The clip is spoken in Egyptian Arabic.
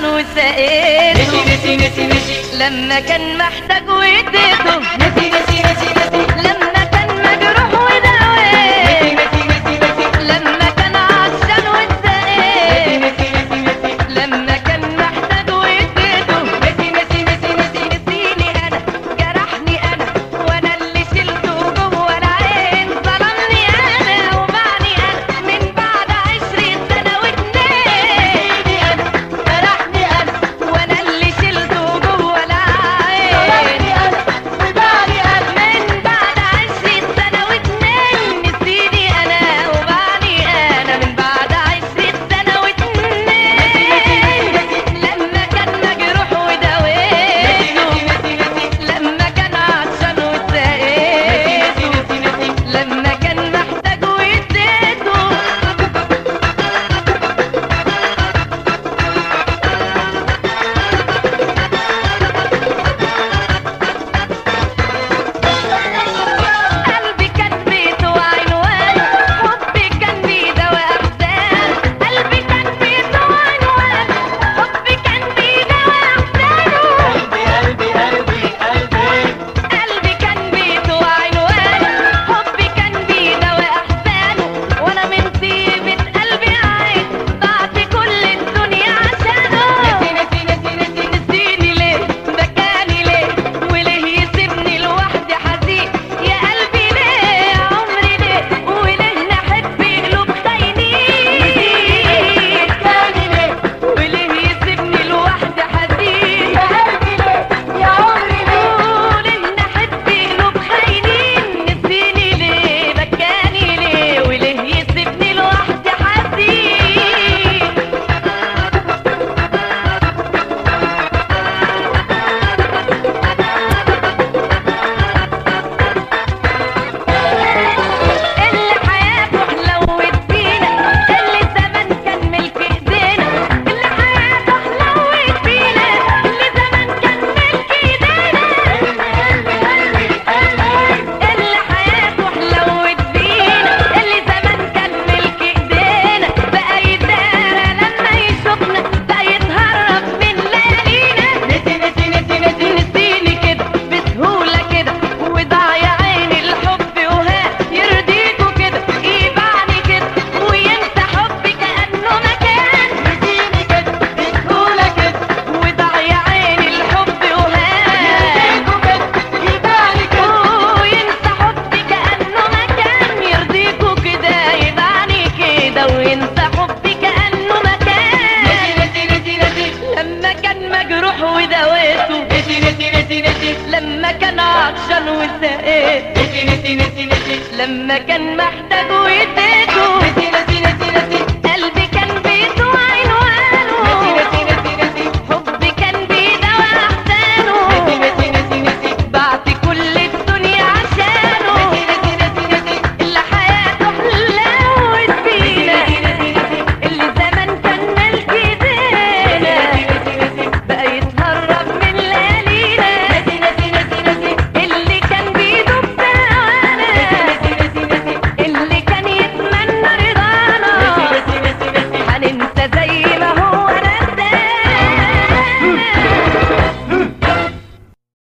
وسقيته نسي نسي نسي لما كان محتاج واديته نسي نسي نسي نسي لما كان مجروح وداويه نسي نسي نسي لما كان عطشان واتسقيت نسي نسي نسي لما كان محتاج واديته نسي نسي نسي نسي نسيني انا جرحني انا وانا اللي شلته جوه العين ظلمني انا وبعني انا من بعد عشرين سنه واتنين انا جرحني انا وانا اللي شلته جوه العين وبعني انا من بعد عشرين سنة واتنين نسيني أنا وبعني أنا من بعد عشرين سنة واتنين لما كان مجروح وداويته نسي نسي لما كان عطشان وسقيته نسي نسي لما كان محتاج واديته قلبي كان بيته وعنوان حبي كان بيداوي احزان قلبي كان بيته وعنوان حبي كان بيداوي احزانه قلبي قلبي قلبي قلبي كان بيته وعنوان حبي كان بيداوي احزانه وانا من طيبة قلبي عايز ضعت كل الدنيا عشانه نسي نسي نسي نسيني ليه بكاني ليه وليه يسيبني لوحدي حزين يا قلبي ليه يا عمري ليه وليه نحب قلوب خاينين كاني ليه وليه يسيبني لوحدي حزين يا قلبي ليه يا عمري ليه وليه نحب قلوب خاينين نسيني ليه بكاني ليه وليه يسيبني لوحدي حزين اللي حياته حلوت فينا اللي زمان كان ملك ايدينا اللي حياته حلوت فينا اللي زمان كان ملك ايدينا اللي حياته حلوت فينا اللي زمان كان ملك ايدينا بقى يدارى لما يشوفنا بقى يتهرب من ليالينا نسي نسي نسي نسي نسيني كده بسهولة كده وضاع يا عيني الحب وها يرضيكوا كده يبعني كده وينسى حبي كأنه ما كان نسيني كده بسهولة كده وضاع يا عيني الحب وها يرضيكوا كده يبعني كده وينسى حبي كأنه ما كان يرضيكوا كده يبعني كده وينسى حبي كأنه ما كان نسي نسي نسي نسي لما كان مجروح وداويته نسي نسي نسي نسي لما كان عطشان وسقيت نسي نسي نسي نسي لما كان محتاج واديته نسي نسي